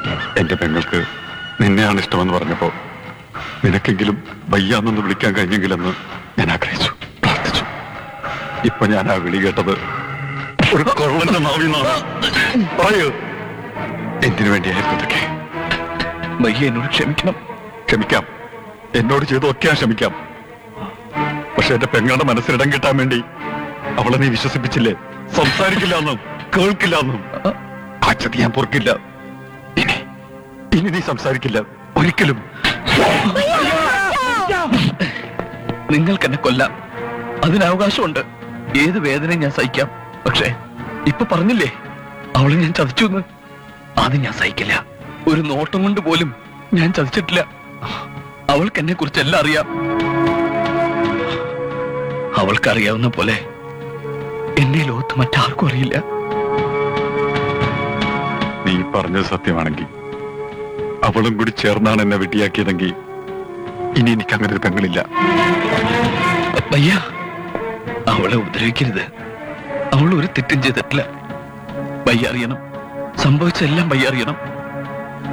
എന്റെ പെങ്ങൾക്ക് നിന്നെയാണ് ഇഷ്ടമെന്ന് പറഞ്ഞപ്പോ നിനക്കെങ്കിലും വയ്യാന്നൊന്ന് വിളിക്കാൻ കഴിഞ്ഞെങ്കിലെന്ന് ഞാൻ ആഗ്രഹിച്ചു പ്രാർത്ഥിച്ചു ഇപ്പൊ ഞാൻ ആ വിളി കേട്ടത് ഒരു കൊള്ളന്റെ നാവിന്നാണ് പറയൂ എന്തിനു വേണ്ടിയായിരുന്നു ഇതൊക്കെ വയ്യ എന്നോട് ക്ഷമിക്കണം ക്ഷമിക്കാം എന്നോട് ചെയ്തൊക്കെയാ ക്ഷമിക്കാം പക്ഷെ എന്റെ പെങ്ങളുടെ മനസ്സിലിടം കിട്ടാൻ വേണ്ടി അവളെ നീ വിശ്വസിപ്പിച്ചില്ലേ സംസാരിക്കില്ല എന്നും കേൾക്കില്ല എന്നും ആ ചതി ഞാൻ പൊറുക്കില്ല ഇനി ഇനി നീ സംസാരിക്കില്ല ഒരിക്കലും നിങ്ങൾക്ക് എന്നെ കൊല്ലാം അതിന് അവകാശമുണ്ട് ഏത് വേദനയും ഞാൻ സഹിക്കാം പക്ഷേ ഇപ്പൊ പറഞ്ഞില്ലേ അവളെ ഞാൻ ചതിച്ചു എന്ന് അത് ഞാൻ സഹിക്കില്ല ഒരു നോട്ടം കൊണ്ട് പോലും ഞാൻ ചതിച്ചിട്ടില്ല അവൾക്ക് എന്നെ കുറിച്ച് എല്ലാം അറിയാം അവൾക്കറിയാവുന്ന പോലെ എന്നെ ലോകത്ത് മറ്റാർക്കും അറിയില്ല നീ പറഞ്ഞത് സത്യമാണെങ്കിൽ അവളും കൂടി ചേർന്നാണ് എന്നെ വെട്ടിയാക്കിയതെങ്കിൽ ഇനി എനിക്ക് അങ്ങനെ ഒരു പെങ്ങളില്ല വയ്യ അവളെ ഉപദ്രവിക്കരുത് അവൾ ഒരു തെറ്റും ചെയ്തിട്ടില്ല വയ്യ അറിയണം സംഭവിച്ചെല്ലാം വയ്യ അറിയണം